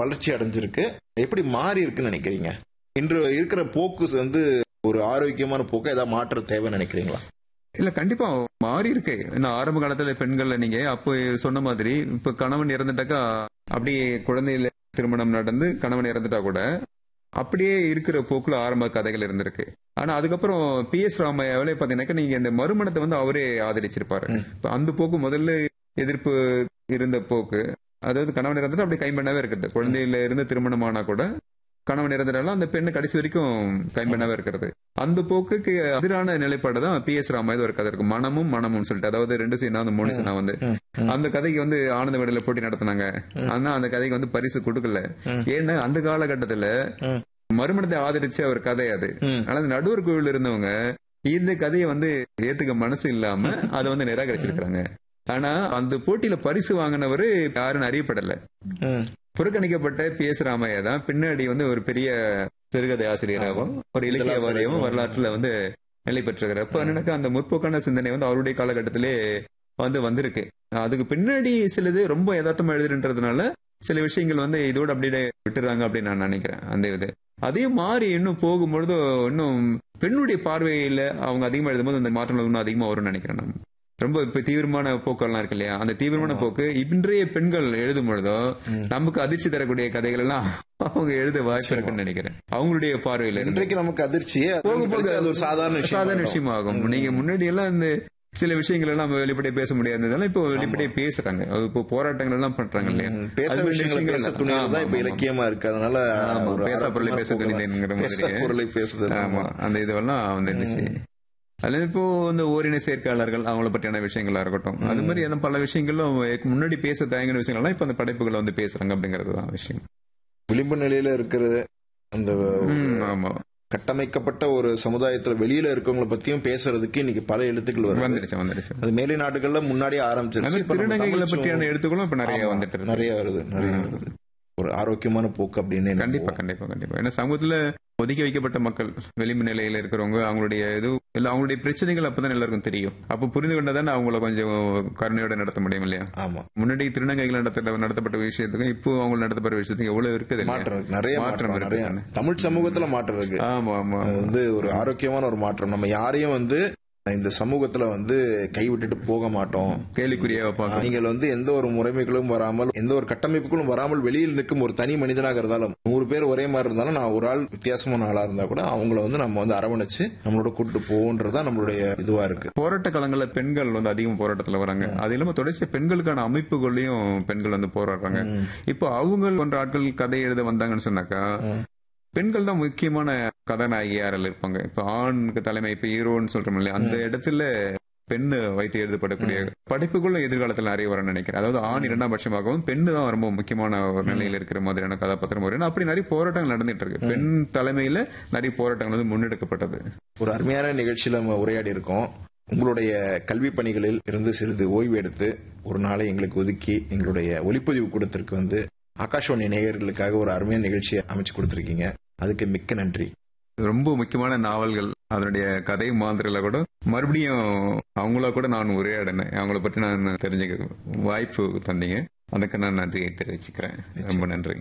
வளர்ச்சி அடைஞ்சிருக்கு எப்படி மாறி இருக்குன்னு நினைக்கிறீங்க இன்று இருக்கிற போக்கு வந்து ஒரு ஆரோக்கியமான போக்கு ஏதாவது மாற்றம் தேவைன்னு நினைக்கிறீங்களா இல்ல கண்டிப்பா மாறி இருக்கு ஏன்னா ஆரம்ப காலத்துல பெண்கள்ல நீங்க அப்போ சொன்ன மாதிரி இப்ப கணவன் இறந்துட்டாக்கா அப்படியே குழந்தையில திருமணம் நடந்து கணவன் இறந்துட்டா கூட அப்படியே இருக்கிற போக்குல ஆரம்ப கதைகள் இருந்திருக்கு ஆனா அதுக்கப்புறம் பி எஸ் ராமையாவில பாத்தீங்கன்னாக்கா நீங்க இந்த மறுமணத்தை வந்து அவரே ஆதரிச்சிருப்பாரு இப்ப அந்த போக்கு முதல்ல எதிர்ப்பு இருந்த போக்கு அதாவது கணவன் இறந்துட்டு அப்படி கைம்பெண்ணாவே இருக்கிறது குழந்தையில இருந்து திருமணமானா கூட கணவன் இறந்துட்டாலும் அந்த பெண்ணு கடைசி வரைக்கும் கைம்பெண்ணாவே இருக்கிறது அந்த போக்குக்கு எதிரான நிலைப்பாடு தான் பி எஸ் ராமாயது ஒரு கதை இருக்கு மனமும் மனமும் சொல்லிட்டு அதாவது ரெண்டு சீனா அந்த மூணு சீனா வந்து அந்த கதைக்கு வந்து ஆனந்த விடல போட்டி நடத்தினாங்க ஆனா அந்த கதைக்கு வந்து பரிசு கொடுக்கல ஏன்னா அந்த காலகட்டத்துல மறுமணத்தை ஆதரிச்ச ஒரு கதை அது ஆனா அந்த நடுவர் குழுவில் இருந்தவங்க இந்த கதையை வந்து ஏத்துக்க மனசு இல்லாம அதை வந்து நிராகரிச்சிருக்காங்க ஆனா அந்த போட்டியில பரிசு வாங்கினவரு யாரும் அறியப்படல புறக்கணிக்கப்பட்ட பி எஸ் ராமையா தான் பின்னாடி வந்து ஒரு பெரிய சிறுகதை ஆசிரியராகவும் ஒரு இலக்கியவாதியாகவும் வரலாற்றுல வந்து நிலை பெற்றிருக்கிறார் அப்ப என்னக்கா அந்த முற்போக்கான சிந்தனை வந்து அவருடைய காலகட்டத்திலே வந்து வந்திருக்கு அதுக்கு பின்னாடி சிலது ரொம்ப யதார்த்தமா எழுதுன்றதுனால சில விஷயங்கள் வந்து இதோட அப்படியே விட்டுறாங்க அப்படின்னு நான் நினைக்கிறேன் அந்த இது அதையும் மாறி இன்னும் போகும்பொழுது இன்னும் பெண்ணுடைய பார்வையில அவங்க அதிகமா எழுதும்போது அந்த மாற்றங்கள் இன்னும் அதிகமா வரும்னு நினைக்கிறேன் நான் ரொம்ப இப்ப தீவிரமான போக்கெல்லாம் இருக்கு இல்லையா அந்த தீவிரமான போக்கு இன்றைய பெண்கள் எழுதும் பொழுதோ நமக்கு அதிர்ச்சி தரக்கூடிய கதைகள் எல்லாம் அவங்க எழுத வாய்ப்பு இருக்குன்னு நினைக்கிறேன் அவங்களுடைய பார்வையில இன்றைக்கு நமக்கு அதிர்ச்சியே போக போக அது ஒரு சாதாரண விஷயம் சாதாரண விஷயமாகும் நீங்க முன்னாடி எல்லாம் இந்த சில விஷயங்கள் எல்லாம் நம்ம வெளிப்படையா பேச முடியாததால இப்போ வெளிப்படையா பேசுறாங்க அது இப்போ போராட்டங்கள் எல்லாம் பண்றாங்க இல்லையா பேச அது மாதிரி விஷயங்களை பேச விஷயங்கள் துணிவு தான் இப்ப ஆமா, ஆமா. இலக்கியமா இருக்கு அதனால ஆமா, ஒரு பேசா பொருளை ஆரோக்கியமான பேச போக்கு தான். துணிந்தேன்ங்கிற மாதிரி. பேசா பொருளை பேசுதல் ஆமா அந்த இதுவெல்லாம் வந்துடுச்சு அதுல இப்போ இந்த ஓரின சேர்க்கையாளர்கள் அவங்கள பற்றியான விஷயங்களா இருக்கட்டும் அது மாதிரி அந்த பல விஷயங்களும் முன்னாடி பேச தயங்கின விஷயங்கள்லாம் இப்ப அந்த படைப்புகளை வந்து பேசுறாங்க அப்படிங்கிறது தான் விஷயம் விளிம்பு நிலையில இருக்கிறது அந்த ம், ஆமா கட்டமைக்கப்பட்ட ஒரு சமுதாயத்துல வெளியில இருக்கவங்கள பத்தியும் பேசுறதுக்கு இன்னைக்கு பல எழுத்துக்கள் வருது வந்துடுச்சு வந்துடுச்சு அது மேலை நாடுகள்ல முன்னாடியே அது ஆரம்பிச்சிருச்சு இப்ப நம்ம திருநங்கைகளை தமிழ் பற்றியான எழுத்துக்களும் இப்ப நிறைய ஆமா, வந்துட்டு இருக்கு நிறைய வருது நிறைய வருது ஒரு ஆரோக்கியமான போக்கு அப்படின்னு கண்டிப்பா கண்டிப்பா கண்டிப்பா ஏன்னா சமூகத்துல ஒதுக்கி வைக்கப்பட்ட மக்கள் வெளிம்பு நிலையில இருக்கிறவங்க அவங்களுடைய இது இல்ல அவங்களுடைய பிரச்சனைகள் அப்பதான் எல்லாருக்கும் தெரியும் அப்ப புரிந்து கொண்டதானே அவங்கள கொஞ்சம் கருணையோட நடத்த முடியும் இல்லையா ஆமா முன்னாடி திருநங்கைகள் நடத்த நடத்தப்பட்ட விஷயத்துக்கும் இப்போ அவங்க நடத்தப்பட்ட விஷயத்துக்கும் எவ்வளவு இருக்குது இல்லையா? மாற்றம் இருக்கு நிறைய மாற்றம் மாற்றம் நிறைய இருக்கு தமிழ் சமூகத்துல மாற்றம் இருக்கு ஆமா ஆமா அது வந்து ஒரு ஆரோக்கியமான ஒரு மாற்றம் நம்ம யாரையும் வந்து இந்த சமூகத்துல வந்து கைவிட்டுட்டு போக மாட்டோம் கேலிக்குரிய வைப்பாங்க நீங்கள் வந்து எந்த ஒரு முறைமைகளும் வராமல் எந்த ஒரு கட்டமைப்புகளும் வராமல் வெளியில் நிற்கும் ஒரு தனி மனிதனாக இருந்தாலும் நூறு பேர் ஒரே மாதிரி இருந்தாலும் நான் ஒரு ஆள் வித்தியாசமான ஆளா இருந்தா கூட அவங்கள வந்து நம்ம வந்து அரவணைச்சு நம்மளோட கூட்டிட்டு போவோன்றதுதான் நம்மளுடைய இதுவா இருக்கு போராட்ட காலங்கள்ல பெண்கள் வந்து அதிகம் போராட்டத்துல வராங்க அது இல்லாம தொடர்ச்சி பெண்களுக்கான அமைப்புகளையும் பெண்கள் வந்து போராடுறாங்க இப்போ அவங்க போன்ற ஆட்கள் கதை எழுத வந்தாங்கன்னு சொன்னாக்கா பெண்கள் தான் முக்கியமான கதாநாயகியாரில் இருப்பாங்க இப்ப ஆணுக்கு தலைமை இப்ப ஹீரோன்னு சொல்றோம் இல்லையா அந்த இடத்துல பெண்ணு வைத்து எழுதப்படக்கூடிய படைப்புக்குள்ள எதிர்காலத்தில் நிறைய வர நினைக்கிறேன் அதாவது ஆண் இரண்டாம் பட்சமாகவும் பெண்ணு தான் ரொம்ப முக்கியமான ஒரு நிலையில இருக்கிற மாதிரியான கதாபாத்திரம் வரும் அப்படி நிறைய போராட்டங்கள் நடந்துட்டு இருக்கு பெண் தலைமையில நிறைய போராட்டங்கள் வந்து முன்னெடுக்கப்பட்டது ஒரு அருமையான நிகழ்ச்சியில நம்ம உரையாடி இருக்கோம் உங்களுடைய கல்வி பணிகளில் இருந்து சிறிது ஓய்வு எடுத்து ஒரு நாளை எங்களுக்கு ஒதுக்கி எங்களுடைய ஒளிப்பதிவு கூடத்திற்கு வந்து ஆகாஷவாணி நேயர்களுக்காக ஒரு அருமையான நிகழ்ச்சியை அமைச்சு கொடுத்திருக்கீங்க அதுக்கு மிக்க நன்றி ரொம்ப முக்கியமான நாவல்கள் அதனுடைய கதை மாதிரில கூட மறுபடியும் அவங்கள கூட நான் உரையாடினேன் அவங்கள பற்றி நான் தெரிஞ்சுக்க வாய்ப்பு தந்தீங்க அதுக்கு நான் நன்றியை தெரிவிச்சுக்கிறேன் ரொம்ப நன்றி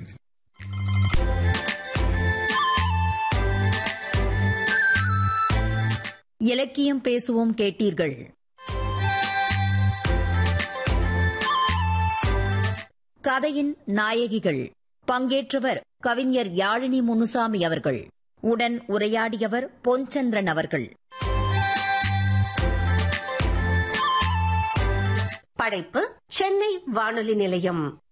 இலக்கியம் பேசுவோம் கேட்டீர்கள் கதையின் நாயகிகள் பங்கேற்றவர் கவிஞர் யாழினி முனுசாமி அவர்கள் உடன் உரையாடியவர் பொன்சந்திரன் அவர்கள் படைப்பு சென்னை வானொலி நிலையம்